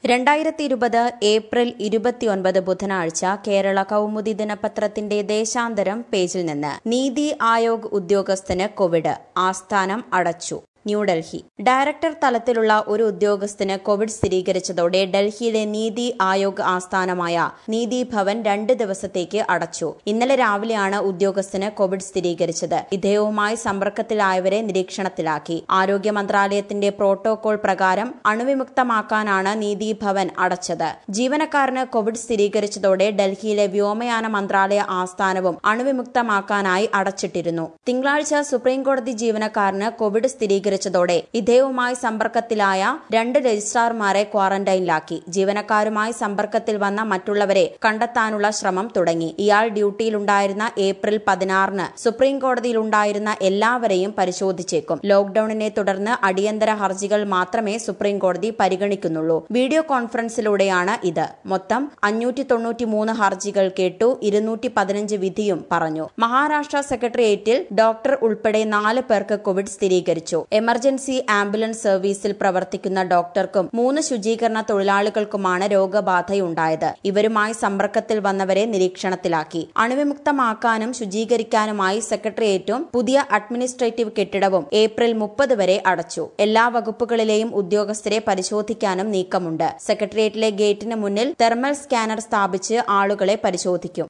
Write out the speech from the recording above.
രണ്ടായിരത്തി ഇരുപത് ഏപ്രിൽ ഇരുപത്തിയൊൻപത് ബുധനാഴ്ച കേരള കൗമുദി ദിനപത്രത്തിന്റെ ദേശാന്തരം പേജിൽ നിന്ന് നീതി ആയോഗ് ഉദ്യോഗസ്ഥന് കോവിഡ് ആസ്ഥാനം അടച്ചു ന്യൂഡൽഹി ഡയറക്ടർ തലത്തിലുള്ള ഒരു ഉദ്യോഗസ്ഥന് കോവിഡ് സ്ഥിരീകരിച്ചതോടെ ഡൽഹിയിലെ നീതി ആയോഗ് ആസ്ഥാനമായ നീതി ഭവൻ രണ്ട് ദിവസത്തേക്ക് അടച്ചു ഇന്നലെ രാവിലെയാണ് ഉദ്യോഗസ്ഥന് കോവിഡ് സ്ഥിരീകരിച്ചത് ഇദ്ദേഹവുമായി സമ്പർക്കത്തിലായവരെ നിരീക്ഷണത്തിലാക്കി ആരോഗ്യ മന്ത്രാലയത്തിന്റെ പ്രോട്ടോകോൾ പ്രകാരം അണുവിമുക്തമാക്കാനാണ് നീതി ഭവൻ അടച്ചത് ജീവനക്കാരന് കോവിഡ് സ്ഥിരീകരിച്ചതോടെ ഡൽഹിയിലെ വ്യോമയാന മന്ത്രാലയ ആസ്ഥാനവും അണുവിമുക്തമാക്കാനായി അടച്ചിട്ടിരുന്നു തിങ്കളാഴ്ച സുപ്രീംകോടതി ജീവനക്കാരന് കോവിഡ് സ്ഥിരീകരിച്ചു സ്ഥിരീകരിച്ചതോടെ ഇദ്ദേഹവുമായി സമ്പർക്കത്തിലായ രണ്ട് രജിസ്ട്രാർമാരെ ക്വാറന്റൈനിലാക്കി ജീവനക്കാരുമായി സമ്പർക്കത്തിൽ വന്ന മറ്റുള്ളവരെ കണ്ടെത്താനുള്ള ശ്രമം തുടങ്ങി ഇയാൾ ഡ്യൂട്ടിയിലുണ്ടായിരുന്ന ഏപ്രിൽ പതിനാറിന് സുപ്രീം കോടതിയിലുണ്ടായിരുന്ന എല്ലാവരെയും പരിശോധിച്ചേക്കും ലോക്ഡൌണിനെ തുടർന്ന് അടിയന്തര ഹർജികൾ മാത്രമേ സുപ്രീം കോടതി പരിഗണിക്കുന്നുള്ളൂ വീഡിയോ കോൺഫറൻസിലൂടെയാണ് ഇത് മൊത്തം അഞ്ഞൂറ്റി തൊണ്ണൂറ്റിമൂന്ന് ഹർജികൾ കേട്ടു ഇരുന്നൂറ്റി പതിനഞ്ച് വിധിയും പറഞ്ഞു മഹാരാഷ്ട്ര സെക്രട്ടേറിയറ്റിൽ ഡോക്ടർ ഉൾപ്പെടെ നാല് പേർക്ക് കോവിഡ് സ്ഥിരീകരിച്ചു എമർജൻസി ആംബുലൻസ് സർവീസിൽ പ്രവർത്തിക്കുന്ന ഡോക്ടർക്കും മൂന്ന് ശുചീകരണ തൊഴിലാളികൾക്കുമാണ് രോഗബാധയുണ്ടായത് ഇവരുമായി സമ്പർക്കത്തിൽ വന്നവരെ നിരീക്ഷണത്തിലാക്കി അണുവിമുക്തമാക്കാനും ശുചീകരിക്കാനുമായി സെക്രട്ടേറിയറ്റും പുതിയ അഡ്മിനിസ്ട്രേറ്റീവ് കെട്ടിടവും ഏപ്രിൽ മുപ്പത് വരെ അടച്ചു എല്ലാ വകുപ്പുകളിലെയും ഉദ്യോഗസ്ഥരെ പരിശോധിക്കാനും നീക്കമുണ്ട് സെക്രട്ടേറിയറ്റിലെ ഗേറ്റിന് മുന്നിൽ തെർമൽ സ്കാനർ സ്ഥാപിച്ച് ആളുകളെ പരിശോധിക്കും